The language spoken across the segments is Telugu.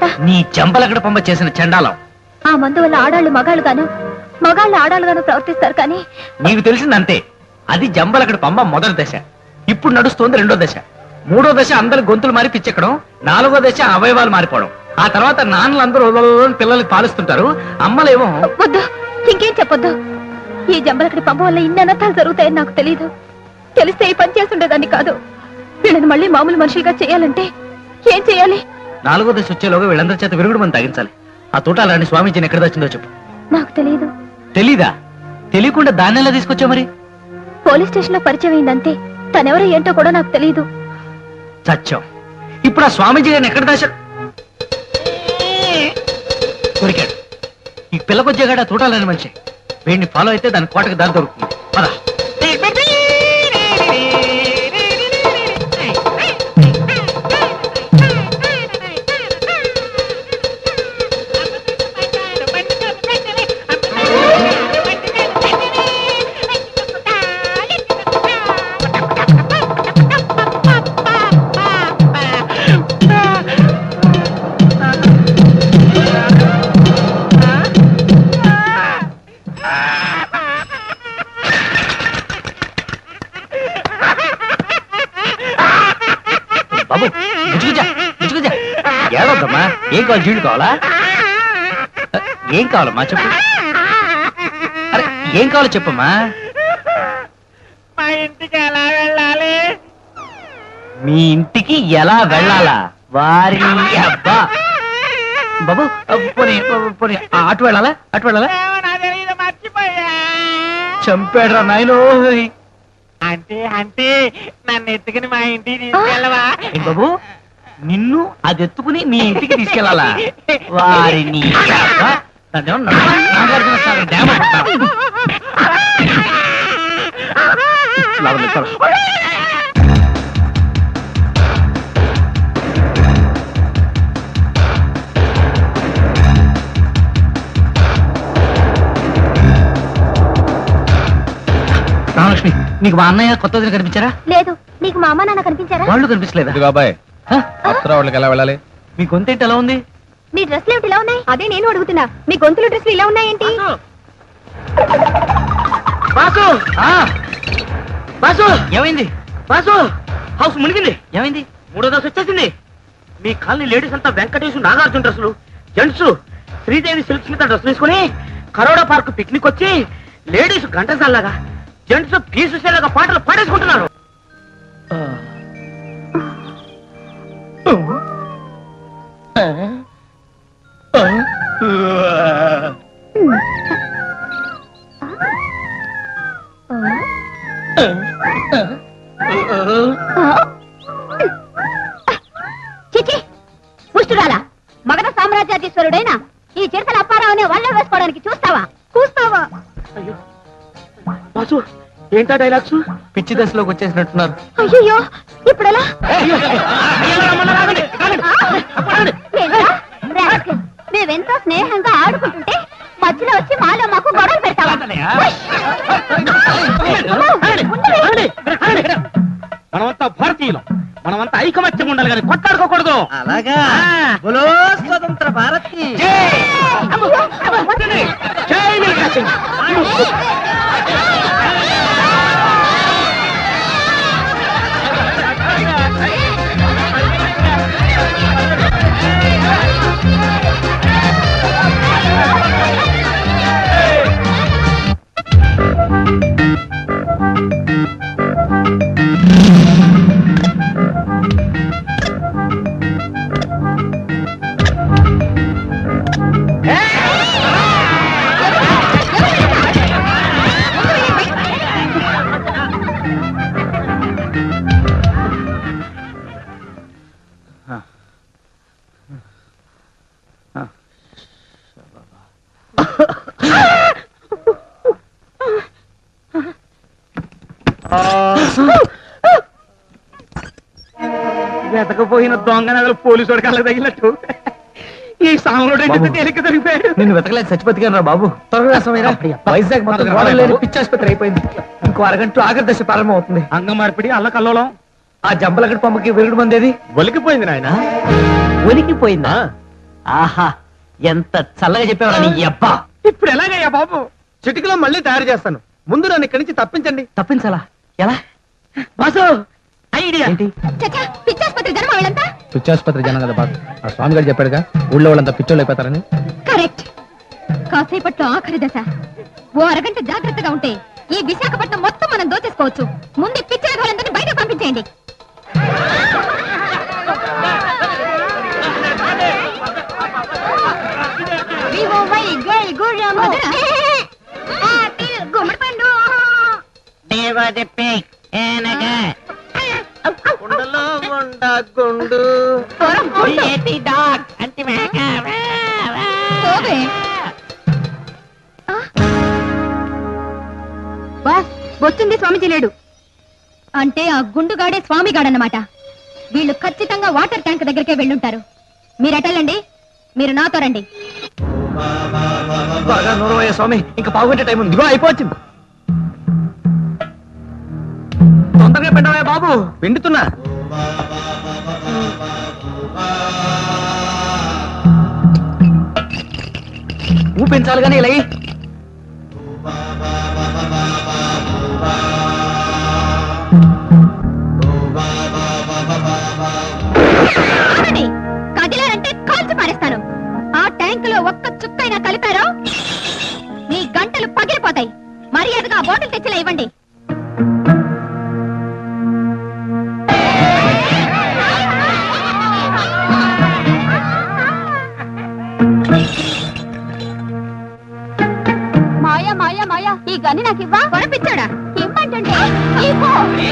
నీ చెంపలకడ పంప చేసిన చండాలం ఆ మందు వల్ల ఆడాళ్ళు మగాళ్ళు గాను మగాళ్ళు ఆడాళ్ళు గాను ప్రవర్తిస్తారు కానీ నీకు తెలిసింది అంతే అది జంబలకడ పంప మొదటి దశ ఇప్పుడు నడుస్తోంది రెండో దశ మూడో దశ అందరి గొంతులు మారి పిచ్చెక్కడం నాలుగో దశ అవయవాలు మారిపోవడం ఆ తర్వాత నాన్నలందరూ ఉదలని పిల్లలకి పాలిస్తుంటారు అమ్మలేమో వద్దు ఇంకేం చెప్పొద్దు ఈ జంబలకడి పంప వల్ల ఇన్ని అనర్థాలు జరుగుతాయని నాకు తెలియదు తెలిస్తే ఈ పని చేస్తుండేదాన్ని కాదు వీళ్ళని మళ్ళీ మామూలు మనుషులుగా చేయాలంటే ఏం చేయాలి నాలుగో దశ వచ్చేలోగా వీళ్ళందరి చేత విరుగుడు మనం తగ్గించాలి ఆ తోటాలని స్వామీజీని ఎక్కడ వచ్చిందో చెప్పు నాకు తెలియదు తెలీదా తెలియకుండా దాన్ని ఎలా తీసుకొచ్చావు మరి పోలీస్ స్టేషన్ లో పరిచయం అయిందంతే తనెవరో ఏంటో కూడా నాకు తెలియదు చచ్చాం ఇప్పుడు ఆ స్వామీజీ గారిని ఎక్కడ దాచారు దొరికాడు ఈ పిల్లకొచ్చేగాడ తోటాలని మనిషి వీడిని ఫాలో అయితే దాని కోటకు దారి దొరుకుతుంది పద బాబు ముచ్చుకుజా ముచ్చుకుజా ఏడవద్దమ్మా ఏం కావాలి జీళ్ళు కావాలా ఏం కావాలమ్మా చెప్పు అరే ఏం కావాలో చెప్పమ్మా మా ఇంటికి ఎలా వెళ్ళాలి మీ ఇంటికి ఎలా వెళ్ళాలా వారిని అబ్బా బాబు పోనీ పోనీ ఆ, అటు వెళ్ళాలా అటు వెళ్ళాలా ఏమో నాకు తెలియదు మర్చిపోయా చంపాడురా నాయనో అంటే అంటే నన్ను ఎత్తుకుని మా ఇంటికి తీసుకెళ్ళవా ఏంటి బాబు నిన్ను అది ఎత్తుకుని మీ ఇంటికి తీసుకెళ్ళాలా వారిని అబ్బా, దాన్నేమో నా- నాగార్జున సాగర్ డ్యామ్ అనుకుంటావా? లోపలికి పద. రామలక్ష్మి నీకు మా అన్నయ్య కొత్త వదిన కనిపించారా లేదు నీకు మా అమ్మ నాన్న కనిపించారా వాళ్ళు కనిపించలేదా ఇదిగో అబ్బాయి హ? అప్సరా వాళ్ళకి ఎలా వెళ్ళాలి మీ గొంతేంటి ఎలా ఉంది మీ డ్రెస్లు ఏమిటి ఇలా ఉన్నాయి అదే నేను అడుగుతున్నా మీ గొంతులు డ్రెస్లు ఇలా ఉన్నాయేంటి బాసు ఆ! బాసు ఏమైంది బాసు హౌస్ మునిగింది ఏమైంది మూడో దశ వచ్చేసింది మీ కాలనీ లేడీస్ అంతా వెంకటేశ్వర నాగార్జున డ్రెస్సులు gents Sridevi silk Smitha dress వేసుకుని కరోడా పార్క్ పిక్నిక్ వచ్చి లేడీస్ గంటసాల్లాగా జెంట్స్ పీసు లాగా పాటలు పాడేసుకుంటున్నారు చిచి పుష్టురాలా మగధ సామ్రాజ్యాధీశ్వరుడైన ఈ చిరతల అప్పారావు అనే వాళ్ళ వేసుకోవడానికి చూస్తావా చూస్తావా బాసు ఏంటా డైలాగ్స్ పిచ్చి దశలోకి వచ్చేసినట్టున్నారు అయ్యో ఇప్పుడెలా మేమెంతో స్నేహంగా ఆడుకుంటుంటే మధ్యలో వచ్చి మాలో మాకు గొడవలు పెడతావా మనమంతా భారతీయులం మనమంతా ఐకమత్యం ఉండాలి కానీ కొట్లాడుకోకూడదు అలాగా బోలో స్వతంత్ర భారత్ కి జై మిల్కా సింగ్ వెతకపోయిన దొంగ నగలు పోలీసు వాడి కళ్ళకి తగిలినట్టు ఈ సాముడు బాబు. తేలిక దొరికిపోయాడు నిన్ను వెతకలేక చచ్చిపోతిగా బాబు త్వరగా సమయరా వైజాగ్ మొత్తం గోడలు లేని పిచ్చి ఆసుపత్రి అయిపోయింది ఇంకో అరగంట ఆఖరి దశ ప్రారంభం అవుతుంది అంగ మార్పిడి అల్ల కల్లోలం ఆ జంపలగడ్డ పంపకి విరుగుడు మందేది ఒలికిపోయింది నాయన ఒలికిపోయిందా ఆహా ఎంత చల్లగా చెప్పేవారా నీ అబ్బా ఇప్పుడు ఎలాగయ్యా బాబు చిటికలో మళ్ళీ తయారు చేస్తాను ముందు నన్ను ఇక్కడి నుంచి తప్పించండి తప్పించాలా ఎలా బాసు ఐడియా ఏంటి చచ్చా పిచ్చాసుపత్రి జన్మ వీళ్ళంతా పిచ్చాసుపత్రి జనం కదా బాబు ఆ స్వామి గారు చెప్పాడుగా ఊళ్ళో వాళ్ళంతా పిచ్చోళ్ళు అయిపోతారని కరెక్ట్ కాసేపట్లో ఆఖరి దశ ఓ అరగంట జాగ్రత్తగా ఉంటే ఈ విశాఖపట్నం మొత్తం మనం దోచేసుకోవచ్చు ముందు పిచ్చిన వాళ్ళందరినీ బయట పంపించేయండి వదరా. గుమ్మడి పండు కుండలో ఉండ గుండు పోరం, గుండు. పోవే. ఆ? బాస్ వచ్చింది స్వామిజీ లేడు అంటే ఆ గుండుగాడే స్వామిగాడన్నమాట వీళ్ళు ఖచ్చితంగా వాటర్ ట్యాంక్ దగ్గరికే వెళ్ళుంటారు మీరు ఎటెళ్ళండి మీరు నాతో రండి బాగా నూరవయ్య స్వామి ఇంకా పావుగంట టైం ఉంది ఇదిగో అయిపోవచ్చింది తొందరగా పెట్టవయ్య బాబు పిండుతున్నా ఊపించాలి కానీ ఇలా ఇయ్యి. ఆగండి. కదిలారంటే కాల్చి పారేస్తాను ఆ ట్యాంక్ లో ఒక్క చుక్కైనా కలిపారో మీ గంటలు పగిలిపోతాయి మర్యాదగా ఆ బాటిల్ తెచ్చిలా ఇవ్వండి మాయా మాయా మాయా ఈ గని నాకు ఇవ్వా కొనిపించాడా ఇవ్వంటే ఇవ్వు.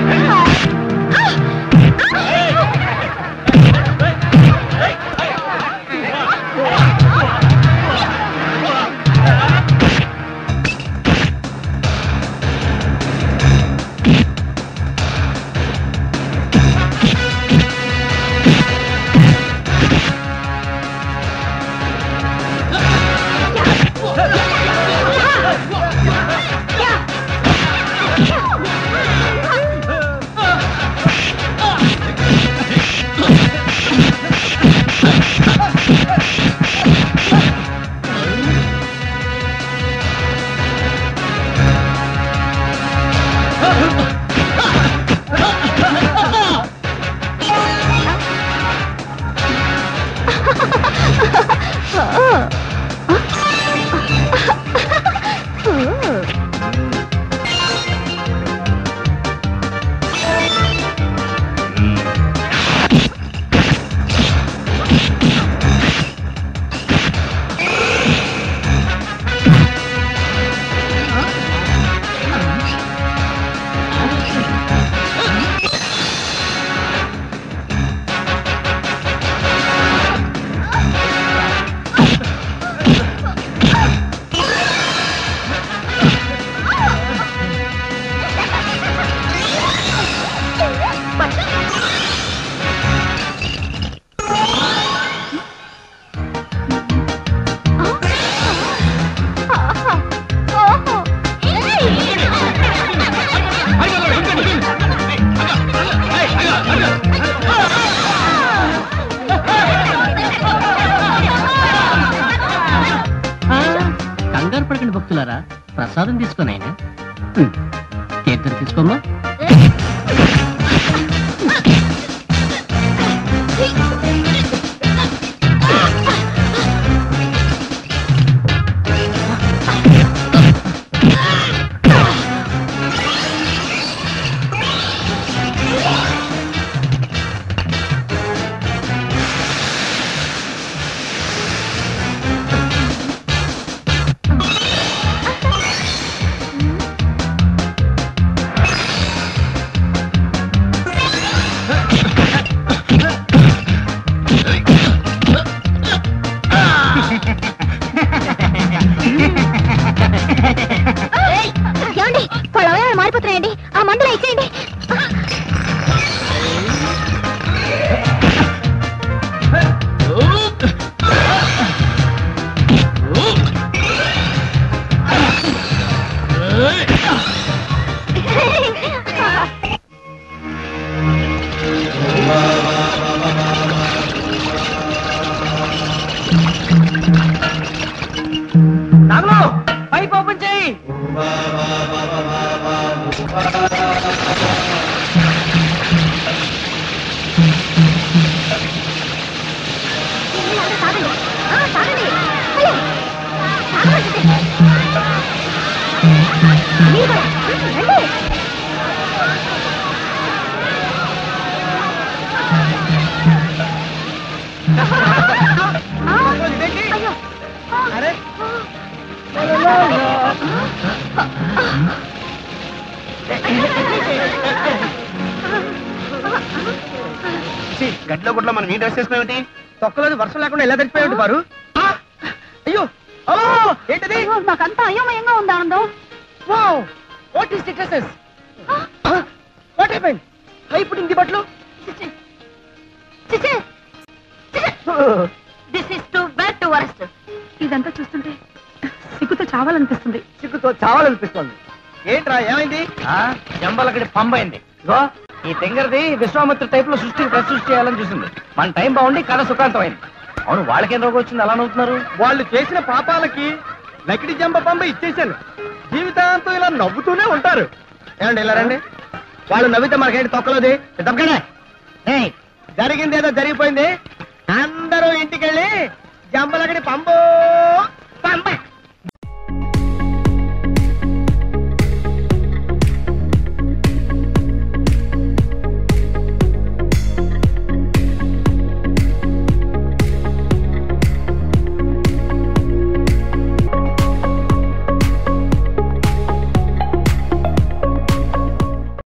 కంగారు పడకండి భక్తులారా ప్రసాదం తీసుకుని ఆయన తీర్థం తీసుకోమ్మా ఏమండి వాళ్ళ అవయవాలు మారిపోతున్నాయండి ఆ మందులో ఇచ్చేయండి తాగండి ఆ, తాగండి హలో తాగమంటుంటే. మీరు కూడా. రండి ఆ, అయ్యో అరే గడ్లో గుడ్లో మనం ఈ డ్రెస్ వేసుకున్నామేంటి తొక్కలోది వర్షం లేకుండా ఎలా తడిపోయాడు వారు ఆ! అయ్యో ఓ ఏంటిది అయ్యో, నాకంతా అయోమయంగా ఉంది ఆనందం wow what is the dresses what happened ఇప్పుడు ఇంది బట్టలు this is too bad to worst ఇదంతా చూస్తుంటే సిగ్గుతో చావాలనిపిస్తుంది చిక్కుతో చావాలనిపిస్తోంది ఏంట్రా ఏమైంది జంబలకడి పంబైంది ఇగో ఈ తెంగరది విశ్వామిత్ర టైప్ లో సృష్టిని ప్రసృష్టి చేయాలని చూసింది మన టైం బాగుండి కథ సుఖాంతమైంది అవును వాళ్ళకేం రోగం వచ్చింది అలా నవ్వుతున్నారు వాళ్ళు చేసిన పాపాలకి లకిడి జంబ పంబ ఇచ్చేసాను జీవితాంతం ఇలా నవ్వుతూనే ఉంటారు ఏమండి ఇలా రండి వాళ్ళు నవ్వితే మనకేంటి తొక్కలోది తప్పకనే జరిగింది ఏదో జరిగిపోయింది అందరూ ఇంటికెళ్ళి జంబలకడి పంబో పంబ